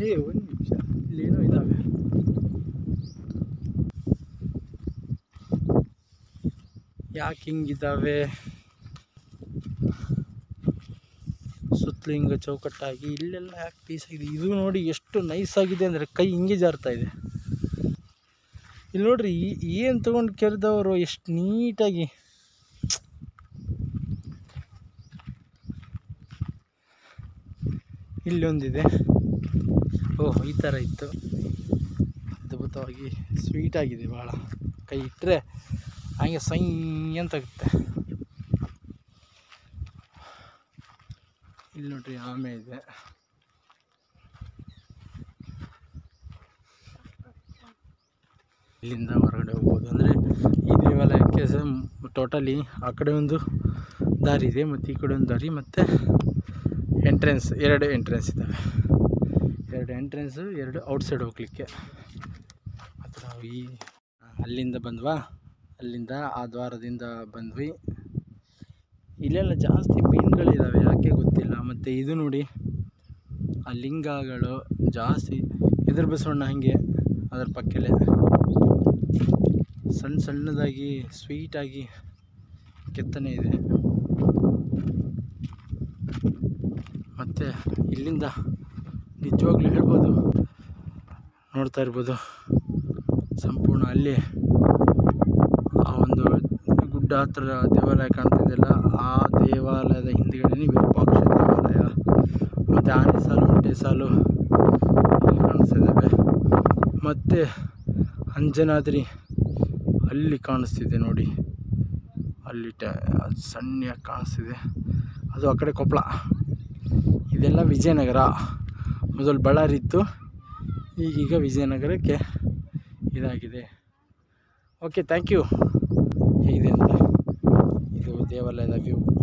ಏ ಒಂದು ನಿಮಿಷ ಇಲ್ಲೇನೋ ಇದ್ದಾವೆ ಯಾಕೆ ಹಿಂಗಿದ್ದಾವೆ ಸುತ್ತಲೂ ಹಿಂಗೆ ಚೌಕಟ್ಟಾಗಿ ಇಲ್ಲೆಲ್ಲ ಯಾಕೆ ಪೀಸ್ ಆಗಿದೆ ಇದು ನೋಡಿ ಎಷ್ಟು ನೈಸ್ ಆಗಿದೆ ಅಂದರೆ ಕೈ ಹಿಂಗೆ ಜಾರ್ತಾ ಇದೆ ಇಲ್ಲಿ ನೋಡ್ರಿ ಏನು ತೊಗೊಂಡು ಕೆರೆದವರು ಎಷ್ಟು ನೀಟಾಗಿ ಇಲ್ಲೊಂದಿದೆ ಓಹ್ ಈ ಥರ ಇತ್ತು ಅದ್ಭುತವಾಗಿ ಸ್ವೀಟ್ ಆಗಿದೆ ಭಾಳ ಕೈ ಇಟ್ಟರೆ ಹಾಗೆ ಸೈ ಅಂತಾಗುತ್ತೆ ಇಲ್ಲಿ ನೋಡ್ರಿ ಆಮೆ ಇದೆ ಇಲ್ಲಿಂದ ಹೊರಗಡೆ ಹೋಗ್ಬೋದು ಅಂದರೆ ಈ ದೇವಾಲಯಕ್ಕೆ ಟೋಟಲಿ ಆ ಕಡೆ ಒಂದು ದಾರಿ ಇದೆ ಮತ್ತು ಈ ಕಡೆ ಒಂದು ದಾರಿ ಮತ್ತು ಎಂಟ್ರೆನ್ಸ್ ಎರಡು ಎಂಟ್ರೆನ್ಸ್ ಇದ್ದಾವೆ ಎರಡು ಎಂಟ್ರೆನ್ಸು ಎರಡು ಔಟ್ಸೈಡ್ ಹೋಗ್ಲಿಕ್ಕೆ ಮತ್ತು ನಾವು ಈ ಅಲ್ಲಿಂದ ಬಂದ್ವಾ ಅಲ್ಲಿಂದ ಆ ದ್ವಾರದಿಂದ ಬಂದ್ವಿ ಇಲ್ಲೆಲ್ಲ ಜಾಸ್ತಿ ಮೀನುಗಳಿದ್ದಾವೆ ಯಾಕೆ ಗೊತ್ತಿಲ್ಲ ಮತ್ತು ಇದು ನೋಡಿ ಆ ಲಿಂಗಗಳು ಜಾಸ್ತಿ ಎದುರು ಬಸವಣ್ಣ ಹಾಗೆ ಅದರ ಪಕ್ಕಲ್ಲೇ ಸಣ್ಣ ಸಣ್ಣದಾಗಿ ಸ್ವೀಟಾಗಿ ಕೆತ್ತನೆ ಇದೆ ಮತ್ತು ಇಲ್ಲಿಂದ ನಿಜವಾಗ್ಲೂ ಹೇಳ್ಬೋದು ನೋಡ್ತಾ ಇರ್ಬೋದು ಸಂಪೂರ್ಣ ಅಲ್ಲಿ ಆ ಒಂದು ಗುಡ್ಡ ಹತ್ರ ದೇವಾಲಯ ಕಾಣ್ತಿದೆಯಲ್ಲ ಆ ದೇವಾಲಯದ ಹಿಂದ್ಗಡೆನೇ ವಿರೂಪಾಕ್ಷ ದೇವಾಲಯ ಮತ್ತು ಆನೆ ಸಾಲು ಒಂಟೆ ಸಾಲು ಇಲ್ಲಿ ಕಾಣಿಸ್ತಿದ್ದಾವೆ ಮತ್ತು ಅಂಜನಾದ್ರಿ ಅಲ್ಲಿ ಕಾಣಿಸ್ತಿದೆ ನೋಡಿ ಅಲ್ಲಿ ಟ ಅದು ಸಣ್ಣಗೆ ಕಾಣಿಸ್ತಿದೆ ಅದು ಆ ಕಡೆ ಕೊಪ್ಪಳ ಇದೆಲ್ಲ ವಿಜಯನಗರ ಮೊದಲು ಬಳ್ಳಾರಿ ಇತ್ತು ಈಗೀಗ ವಿಜಯನಗರಕ್ಕೆ ಇದಾಗಿದೆ ಓಕೆ ಥ್ಯಾಂಕ್ ಯು ಹೇಗಿದೆ ಅಂತ ಇದು ದೇವಾಲಯದ ವ್ಯೂ